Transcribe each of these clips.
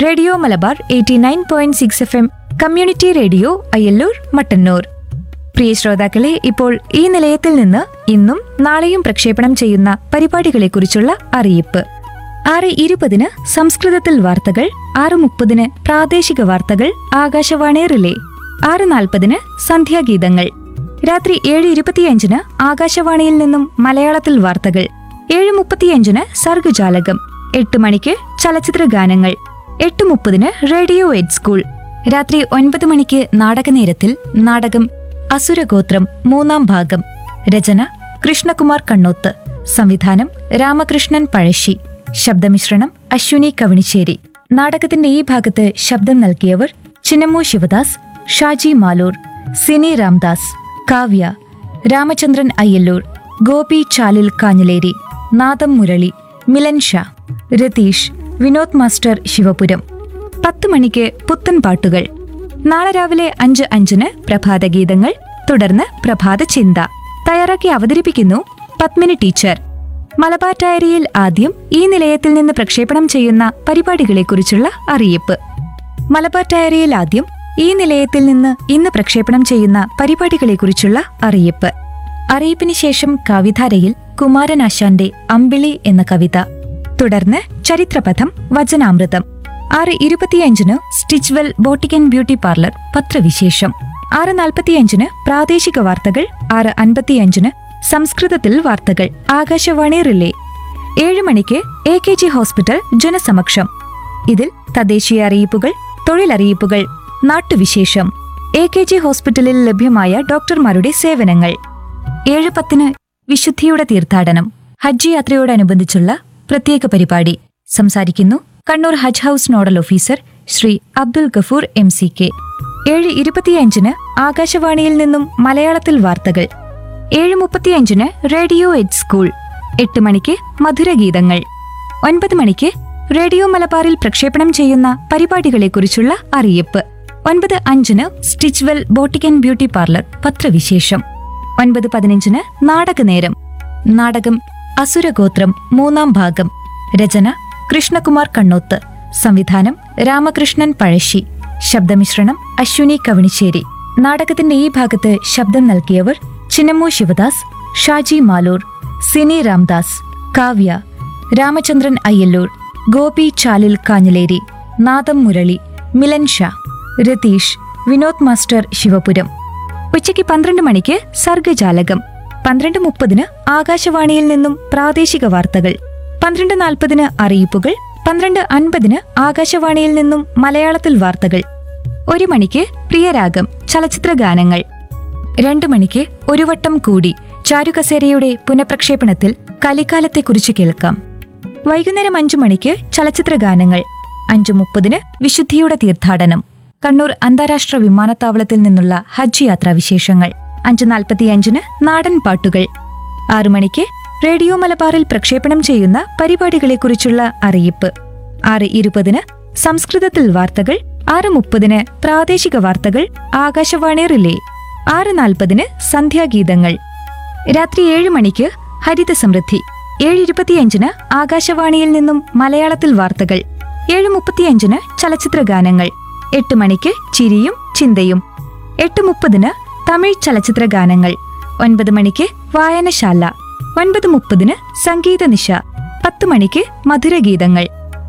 radio Malabar eighty nine point six F M community radio Ayyallur Mattannur പ്രിയ ശ്രോതാക്കളെ ഇപ്പോൾ ഈ നിലയത്തിൽ നിന്ന് ഇന്നും നാളെയും പ്രക്ഷേപണം ചെയ്യുന്ന പരിപാടികളെക്കുറിച്ചുള്ള അറിയിപ്പ് ആറ് ഇരുപതിന് സംസ്കൃതത്തിൽ വാർത്തകൾ ആറ് മുപ്പതിന് പ്രാദേശിക വാർത്തകൾ ആകാശവാണി റിലേ ആറ് നാൽപ്പതിന് സന്ധ്യാഗീതങ്ങൾ രാത്രി ഏഴ് ഇരുപത്തിയഞ്ചിന് ആകാശവാണിയിൽ നിന്നും മലയാളത്തിൽ വാർത്തകൾ ഏഴ് മുപ്പത്തിയഞ്ചിന് സർഗജാലകം എട്ട് മണിക്ക് ചലച്ചിത്ര ഗാനങ്ങൾ എട്ട് മുപ്പതിന് റേഡിയോ എഡ് സ്കൂൾ രാത്രി ഒൻപത് മണിക്ക് നാടകനേരത്തിൽ നാടകം അസുരഗോത്രം മൂന്നാം ഭാഗം രചന കൃഷ്ണകുമാർ കണ്ണോത്ത് സംവിധാനം രാമകൃഷ്ണൻ പഴശ്ശി ശബ്ദമിശ്രണം അശ്വിനി കവണിശ്ശേരി നാടകത്തിന്റെ ഈ ഭാഗത്ത് ശബ്ദം നൽകിയവർ ചിന്നമ്മു ശിവദാസ് ഷാജി മാലൂർ സിനി രാംദാസ് കാവ്യ രാമചന്ദ്രൻ അയ്യല്ലൂർ ഗോപി ചാലിൽ കാഞ്ഞിലേരി നാദം മുരളി മിലൻ ഷാ രതീഷ് വിനോദ് മാസ്റ്റർ ശിവപുരം പത്ത് മണിക്ക് പുത്തൻ പാട്ടുകൾ നാളെ രാവിലെ അഞ്ച് അഞ്ചിന് പ്രഭാതഗീതങ്ങൾ തുടർന്ന് പ്രഭാത ചിന്ത തയ്യാറാക്കി അവതരിപ്പിക്കുന്നു പത്മിനി ടീച്ചർ മലബാർ ഡയറിയിൽ ആദ്യം ഈ നിലയത്തിൽ നിന്ന് പ്രക്ഷേപണം ചെയ്യുന്ന പരിപാടികളെക്കുറിച്ചുള്ള അറിയിപ്പ് മലബാർ ഡയറിയിൽ ആദ്യം ഈ നിലയത്തിൽ നിന്ന് ഇന്ന് പ്രക്ഷേപണം ചെയ്യുന്ന പരിപാടികളെക്കുറിച്ചുള്ള അറിയിപ്പ് അറിയിപ്പിന് ശേഷം കവിധാരയിൽ കുമാരനാശാന്റെ അമ്പിളി എന്ന കവിത തുടർന്ന് ചരിത്രപഥം വചനാമൃതം ആറ് ഇരുപത്തിയഞ്ചിന് സ്റ്റിച്ച്വെൽ ബോട്ടിക് ബ്യൂട്ടി പാർലർ പത്രവിശേഷം ആറ് നാൽപ്പത്തിയഞ്ചിന് പ്രാദേശിക വാർത്തകൾ ആറ് അൻപത്തിയഞ്ചിന് സംസ്കൃതത്തിൽ വാർത്തകൾ ആകാശവാണി റിലേ ഏഴ് മണിക്ക് എ കെ ജി ഹോസ്പിറ്റൽ ജനസമക്ഷം ഇതിൽ തദ്ദേശീയ അറിയിപ്പുകൾ തൊഴിലറിയിപ്പുകൾ നാട്ടുവിശേഷം എ കെ ജി ഹോസ്പിറ്റലിൽ ലഭ്യമായ ഡോക്ടർമാരുടെ സേവനങ്ങൾ ഏഴ് പത്തിന് വിശുദ്ധിയുടെ തീർത്ഥാടനം ഹജ്ജ് യാത്രയോടനുബന്ധിച്ചുള്ള പ്രത്യേക പരിപാടി സംസാരിക്കുന്നു Kannur Haj house nodal officer Shri Abdul Gafoor M C K ഏഴ് ഇരുപത്തിയഞ്ചിന് ആകാശവാണിയിൽ നിന്നും മലയാളത്തിൽ വാർത്തകൾ ഏഴ് മുപ്പത്തിയഞ്ചിന് റേഡിയോ എഡ് സ്കൂൾ എട്ട് മണിക്ക് മധുരഗീതങ്ങൾ ഒൻപത് മണിക്ക് റേഡിയോ മലബാറിൽ പ്രക്ഷേപണം ചെയ്യുന്ന പരിപാടികളെക്കുറിച്ചുള്ള അറിയിപ്പ് ഒൻപത് അഞ്ചിന് Stitchwell boutique and beauty parlour പത്രവിശേഷം ഒൻപത് പതിനഞ്ചിന് നാടകനേരം നാടകം അസുരഗോത്രം മൂന്നാം ഭാഗം രചന കൃഷ്ണകുമാർ കണ്ണോത്ത് സംവിധാനം രാമകൃഷ്ണൻ പഴശ്ശി ശബ്ദമിശ്രണം അശ്വിനി കവണിശ്ശേരി നാടകത്തിന്റെ ഈ ഭാഗത്ത് ശബ്ദം നൽകിയവർ ചിന്നമ്മു ശിവദാസ് ഷാജി മാലൂർ സിനി രാംദാസ് കാവ്യ രാമചന്ദ്രൻ അയ്യല്ലൂർ ഗോപി ചാലിൽ കാഞ്ഞിലേരി നാദം മുരളി മിലൻ ഷാ രതീഷ് വിനോദ് മാസ്റ്റർ ശിവപുരം ഉച്ചയ്ക്ക് പന്ത്രണ്ട് മണിക്ക് സർഗജാലകം പന്ത്രണ്ട് മുപ്പതിന് ആകാശവാണിയിൽ നിന്നും പ്രാദേശിക വാർത്തകൾ പന്ത്രണ്ട് നാൽപ്പതിന് അറിയിപ്പുകൾ പന്ത്രണ്ട് അൻപതിന് ആകാശവാണിയിൽ നിന്നും മലയാളത്തിൽ വാർത്തകൾ ഒരു മണിക്ക് പ്രിയരാഗം ചലച്ചിത്ര ഗാനങ്ങൾ രണ്ടു മണിക്ക് ഒരു വട്ടം കൂടി ചാരുകസേരയുടെ പുനഃപ്രക്ഷേപണത്തിൽ കലിക്കാലത്തെക്കുറിച്ച് കേൾക്കാം വൈകുന്നേരം അഞ്ചു മണിക്ക് ചലച്ചിത്ര ഗാനങ്ങൾ അഞ്ചു മുപ്പതിന് വിശുദ്ധിയുടെ തീർത്ഥാടനം കണ്ണൂർ അന്താരാഷ്ട്ര വിമാനത്താവളത്തിൽ നിന്നുള്ള ഹജ്ജ് യാത്രാ വിശേഷങ്ങൾ അഞ്ചു നാൽപ്പത്തിയഞ്ചിന് നാടൻ പാട്ടുകൾ ആറു മണിക്ക് റേഡിയോ മലബാറിൽ പ്രക്ഷേപണം ചെയ്യുന്ന പരിപാടികളെക്കുറിച്ചുള്ള അറിയിപ്പ് ആറ് ഇരുപതിന് സംസ്കൃതത്തിൽ വാർത്തകൾ ആറ് മുപ്പതിന് പ്രാദേശിക വാർത്തകൾ ആകാശവാണി റിലേ ആറ് നാൽപ്പതിന് സന്ധ്യാഗീതങ്ങൾ രാത്രി ഏഴ് മണിക്ക് ഹരിത സമൃദ്ധി ഏഴ് ഇരുപത്തിയഞ്ചിന് ആകാശവാണിയിൽ നിന്നും മലയാളത്തിൽ വാർത്തകൾ ഏഴ് മുപ്പത്തിയഞ്ചിന് ചലച്ചിത്ര ഗാനങ്ങൾ എട്ട് മണിക്ക് ചിരിയും ചിന്തയും എട്ട് മുപ്പതിന് തമിഴ് ചലച്ചിത്ര ഗാനങ്ങൾ ഒൻപത് മണിക്ക് വായനശാല ഒൻപത് മുപ്പതിന് സംഗീത നിശ പത്ത് മണിക്ക് മധുരഗീതങ്ങൾ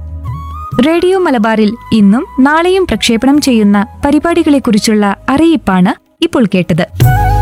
റേഡിയോ മലബാറിൽ ഇന്നും നാളെയും പ്രക്ഷേപണം ചെയ്യുന്ന പരിപാടികളെക്കുറിച്ചുള്ള അറിയിപ്പാണ് ഇപ്പോൾ കേട്ടത്